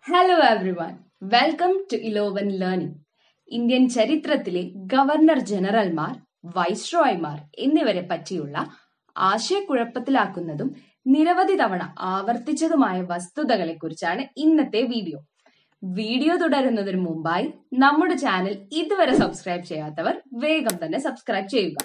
hello everyone welcome to eleven learning Indian ചരിത്രത്തിലെ governor ജനറൽമാർ വൈസ്രോയ്മാർ എന്നിവരെ പറ്റിയുള്ള ആശയക്കുഴപ്പത്തിലാക്കുന്നതും നിരവധി തവണ ആവർത്തിച്ചതുമായ വസ്തുതകളെ കുറിച്ചാണ് ഇന്നത്തെ വീഡിയോ വീഡിയോ തുടരുന്നതിന് മുമ്പായി നമ്മുടെ ചാനൽ ഇതുവരെ സബ്സ്ക്രൈബ് ചെയ്യാത്തവർ വേഗം തന്നെ സബ്സ്ക്രൈബ് ചെയ്യുക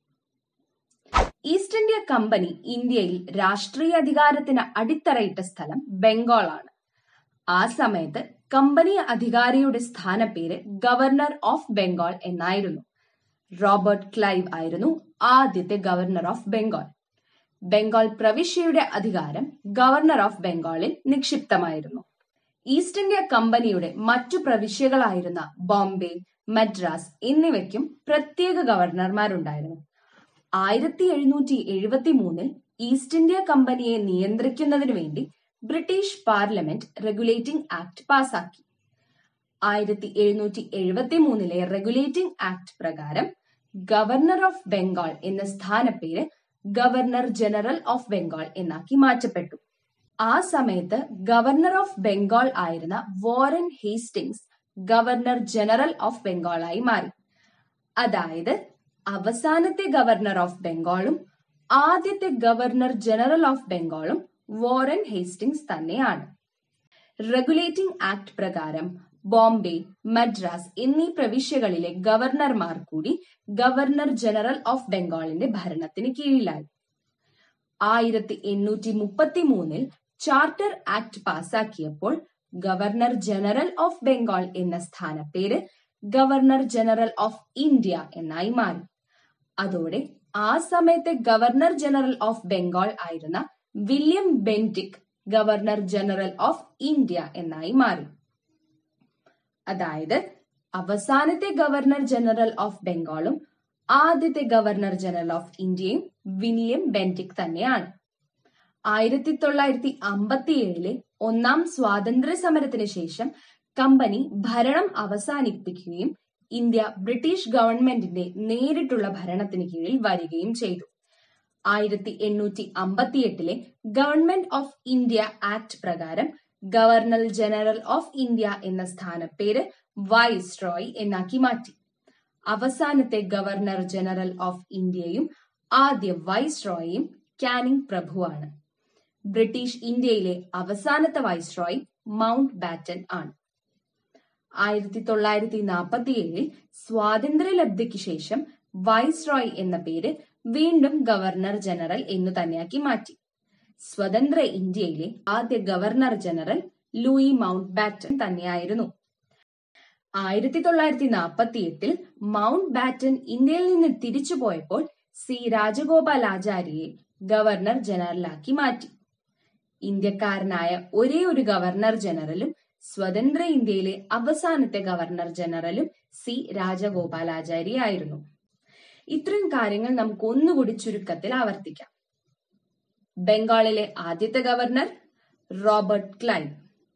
ഈസ്റ്റ് ഇന്ത്യ കമ്പനി ഇന്ത്യയിൽ രാഷ്ട്രീയ അധികാരത്തിന് അടിത്തറയിട്ട സ്ഥലം ബംഗാളാണ് ആ സമയത്ത് കമ്പനി അധികാരിയുടെ സ്ഥാനപ്പേര് ഗവർണർ ഓഫ് ബംഗാൾ എന്നായിരുന്നു റോബർട്ട് ക്ലൈവ് ആയിരുന്നു ആദ്യത്തെ ഗവർണർ ഓഫ് ബംഗാൾ ബംഗാൾ പ്രവിശ്യയുടെ അധികാരം ഗവർണർ ഓഫ് ബംഗാളിൽ നിക്ഷിപ്തമായിരുന്നു ഈസ്റ്റ് ഇന്ത്യ കമ്പനിയുടെ മറ്റു പ്രവിശ്യകളായിരുന്ന ബോംബെ മദ്രാസ് എന്നിവയ്ക്കും പ്രത്യേക ഗവർണർമാരുണ്ടായിരുന്നു ആയിരത്തി എഴുന്നൂറ്റി എഴുപത്തി മൂന്നിൽ ഈസ്റ്റ് ഇന്ത്യ കമ്പനിയെ നിയന്ത്രിക്കുന്നതിനു വേണ്ടി ബ്രിട്ടീഷ് പാർലമെന്റ് റെഗുലേറ്റിംഗ് ആക്ട് പാസാക്കി ആയിരത്തി എഴുന്നൂറ്റി എഴുപത്തി മൂന്നിലെ റെഗുലേറ്റിംഗ് ആക്ട് പ്രകാരം ഗവർണർ ഓഫ് ബംഗാൾ എന്ന സ്ഥാനപ്പേര് ഗവർണർ ജനറൽ ഓഫ് ബംഗാൾ എന്നാക്കി മാറ്റപ്പെട്ടു ആ സമയത്ത് ഗവർണർ ഓഫ് ബംഗാൾ ആയിരുന്ന Warren Hastings governor general of ബംഗാളായി മാറി അതായത് അവസാനത്തെ ഗവർണർ ഓഫ് ബംഗാളും ആദ്യത്തെ ഗവർണർ ജനറൽ ഓഫ് ബംഗാളും വാറൻ ഹേസ്റ്റിംഗ്സ് തന്നെയാണ് റെഗുലേറ്റിംഗ് ആക്ട് പ്രകാരം ബോംബെ മദ്രാസ് എന്നീ പ്രവിശ്യകളിലെ ഗവർണർമാർ കൂടി ഗവർണർ ജനറൽ ഓഫ് ബംഗാളിന്റെ ഭരണത്തിന് കീഴിലായി ആയിരത്തി എണ്ണൂറ്റി മുപ്പത്തി മൂന്നിൽ ചാർട്ടർ ആക്ട് പാസാക്കിയപ്പോൾ ഗവർണർ ജനറൽ ഓഫ് ബംഗാൾ എന്ന സ്ഥാനപ്പേര് ഗവർണർ ജനറൽ ഓഫ് ഇന്ത്യ എന്നായി മാറി അതോടെ ആ സമയത്തെ ഗവർണർ ജനറൽ ഓഫ് ബംഗാൾ ആയിരുന്ന William Bentinck governor general of India എന്നായി മാറി അതായത് അവസാനത്തെ ഗവർണർ ജനറൽ ഓഫ് ബംഗാളും ആദ്യത്തെ ഗവർണർ ജനറൽ ഓഫ് ഇന്ത്യയും വില്യം ബെന്റിക് തന്നെയാണ് ആയിരത്തി തൊള്ളായിരത്തി അമ്പത്തി ഏഴിലെ ഒന്നാം സ്വാതന്ത്ര്യ സമരത്തിന് ശേഷം കമ്പനി ഭരണം അവസാനിപ്പിക്കുകയും ഇന്ത്യ ബ്രിട്ടീഷ് ഗവൺമെന്റിന്റെ നേരിട്ടുള്ള ഭരണത്തിന് കീഴിൽ വരികയും ചെയ്തു ആയിരത്തി എണ്ണൂറ്റി അമ്പത്തിയെട്ടിലെ ഗവൺമെന്റ് ഓഫ് ഇന്ത്യ ആക്ട് പ്രകാരം ഗവർണർ ജനറൽ ഓഫ് ഇന്ത്യ എന്ന സ്ഥാനപ്പേര് വൈസ് റോയ് എന്നാക്കി മാറ്റി അവസാനത്തെ ഗവർണർ ജനറൽ ഓഫ് ഇന്ത്യയും ആദ്യ വൈസ് റോയും കാനിങ് പ്രഭുവാണ് ബ്രിട്ടീഷ് ഇന്ത്യയിലെ അവസാനത്തെ വൈസ് റോയ് മൗണ്ട് ബാറ്റൻ ആണ് ആയിരത്തി തൊള്ളായിരത്തി നാൽപ്പത്തി ഏഴിൽ സ്വാതന്ത്ര്യലബ്ധിക്ക് ശേഷം വൈസ് റോയ് എന്ന പേര് വീണ്ടും ഗവർണർ ജനറൽ എന്നു തന്നെയാക്കി മാറ്റി സ്വതന്ത്ര ഇന്ത്യയിലെ ആദ്യ governor general Louis Mountbatten തന്നെയായിരുന്നു ആയിരത്തി തൊള്ളായിരത്തി നാൽപ്പത്തി എട്ടിൽ മൗണ്ട് ബാറ്റൻ ഇന്ത്യയിൽ നിന്ന് തിരിച്ചു പോയപ്പോൾ സി രാജഗോപാലാചാര്യയെ ഗവർണർ ജനറലാക്കി മാറ്റി ഇന്ത്യക്കാരനായ ഒരേ ഒരു ഗവർണർ ജനറലും സ്വതന്ത്ര ഇന്ത്യയിലെ അവസാനത്തെ ഗവർണർ ജനറലും സി രാജഗോപാലാചാരി ആയിരുന്നു ഇത്രയും കാര്യങ്ങൾ നമുക്ക് ഒന്നുകൂടി ചുരുക്കത്തിൽ ആവർത്തിക്കാം ബംഗാളിലെ ആദ്യത്തെ ഗവർണർ റോബർട്ട് ക്ലൈവ്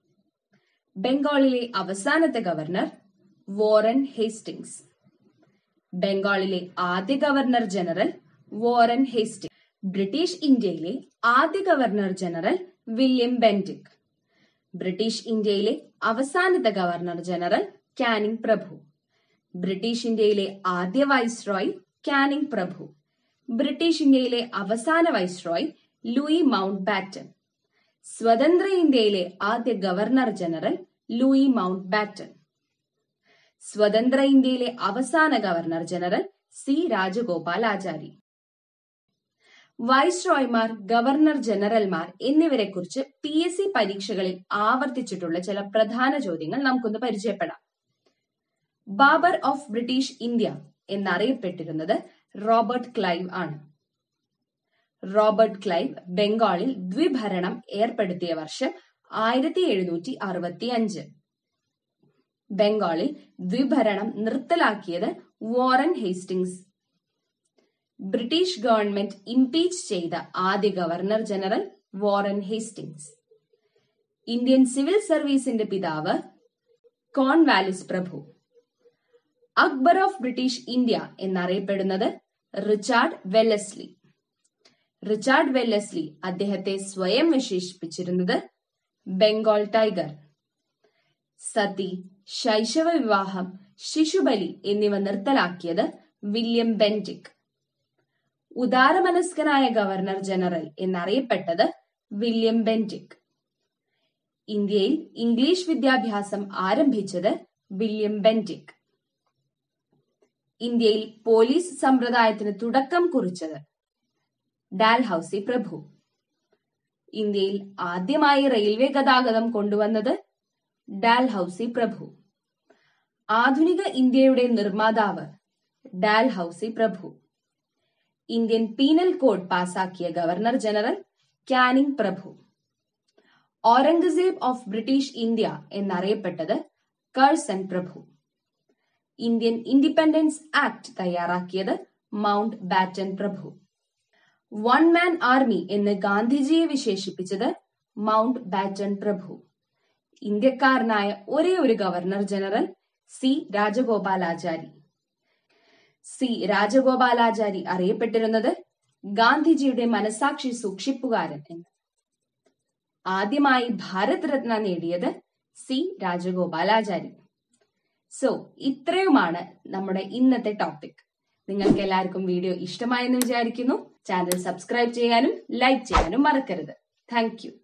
ബംഗാളിലെ അവസാനത്തെ ഗവർണർ വോറൻ ഹേസ്റ്റിംഗ്സ് ബംഗാളിലെ ആദ്യ governor general Warren Hastings British ഇന്ത്യയിലെ ആദ്യ governor general William Bentinck British ഇന്ത്യയിലെ അവസാനത്തെ ഗവർണർ ജനറൽ കാനിങ് പ്രഭു ബ്രിട്ടീഷ് ഇന്ത്യയിലെ ആദ്യ വൈസ്രോയ് കാനിങ് പ്രഭു ബ്രിട്ടീഷ് ഇന്ത്യയിലെ അവസാന വൈസ്രോയ് ലൂയി മൗണ്ട് ബാറ്റൻ സ്വതന്ത്ര ഇന്ത്യയിലെ ആദ്യ governor general Louis Mountbatten സ്വതന്ത്ര ഇന്ത്യയിലെ അവസാന governor general C Rajagopalachari വൈസ്രോയ്മാർ ഗവർണർ ജനറൽമാർ എന്നിവരെ കുറിച്ച് പി എസ് സി പരീക്ഷകളിൽ ആവർത്തിച്ചിട്ടുള്ള ചില പ്രധാന ചോദ്യങ്ങൾ നമുക്കൊന്ന് പരിചയപ്പെടാം ബാബർ ഓഫ് ബ്രിട്ടീഷ് ഇന്ത്യ എന്നറിയപ്പെട്ടിരുന്നത് റോബർട്ട് ക്ലൈവ് ആണ് റോബർട്ട് ക്ലൈവ് ബംഗാളിൽ ദ്വിഭരണം ഏർപ്പെടുത്തിയ വർഷം ആയിരത്തി എഴുന്നൂറ്റി അറുപത്തി അഞ്ച് ബംഗാളിൽ ദ്വിഭരണം നിർത്തലാക്കിയത് Warren Hastings British government impeach ചെയ്ത ആദ്യ governor general Warren Hastings Indian civil സർവീസിന്റെ പിതാവ് കോൺവാലിസ് പ്രഭു അക്ബർ ഓഫ് ബ്രിട്ടീഷ് ഇന്ത്യ എന്നറിയപ്പെടുന്നത് റിച്ചാർഡ് വെല്ലസ്ലി റിച്ചാർഡ് വെല്ലസ്ലി അദ്ദേഹത്തെ സ്വയം വിശേഷിപ്പിച്ചിരുന്നത് ബംഗാൾ ടൈഗർ സതി ശൈശവ വിവാഹം ശിശുബലി എന്നിവ നിർത്തലാക്കിയത് വില്യം ബെന്റിക് ഉദാരമനസ്കനായ ഗവർണർ ജനറൽ എന്നറിയപ്പെട്ടത് വില്യം ബെന്റിക് ഇന്ത്യയിൽ ഇംഗ്ലീഷ് വിദ്യാഭ്യാസം ആരംഭിച്ചത് വില്യം ബെന്റിക് ഇന്ത്യയിൽ പോലീസ് സമ്പ്രദായത്തിന് തുടക്കം കുറിച്ചത് ഡാൽഹൌസി പ്രഭു ഇന്ത്യയിൽ ആദ്യമായി റെയിൽവേ ഗതാഗതം കൊണ്ടുവന്നത് ഡാൽഹൌസി പ്രഭു ആധുനിക ഇന്ത്യയുടെ നിർമ്മാതാവ് ഡാൽഹൌസി പ്രഭു ഇന്ത്യൻ പീനൽ കോഡ് പാസാക്കിയ ഗവർണർ ജനറൽ കാനിംഗ് പ്രഭു ഔറംഗസേബ് ഓഫ് ബ്രിട്ടീഷ് ഇന്ത്യ എന്നറിയപ്പെട്ടത് കഴ്സൺ പ്രഭു ഇന്ത്യൻ ഇൻഡിപെൻഡൻസ് ആക്ട് തയ്യാറാക്കിയത് മൗണ്ട് ബാറ്റൻ പ്രഭു വൺ മാൻ ആർമി എന്ന് ഗാന്ധിജിയെ വിശേഷിപ്പിച്ചത് മൗണ്ട് ബാറ്റൻ പ്രഭു ഇന്ത്യക്കാരനായ ഒരേ ഒരു governor general C Rajagopalachari C Rajagopalachari അറിയപ്പെട്ടിരുന്നത് ഗാന്ധിജിയുടെ മനസാക്ഷി സൂക്ഷിപ്പുകാരൻ എന്ന് ആദ്യമായി ഭാരത് രത്ന നേടിയത് സി രാജഗോപാലാചാരി സോ ഇത്രയുമാണ് നമ്മുടെ ഇന്നത്തെ ടോപ്പിക് നിങ്ങൾക്ക് എല്ലാവർക്കും വീഡിയോ ഇഷ്ടമായെന്ന് വിചാരിക്കുന്നു ചാനൽ സബ്സ്ക്രൈബ് ചെയ്യാനും ലൈക്ക് ചെയ്യാനും മറക്കരുത് താങ്ക്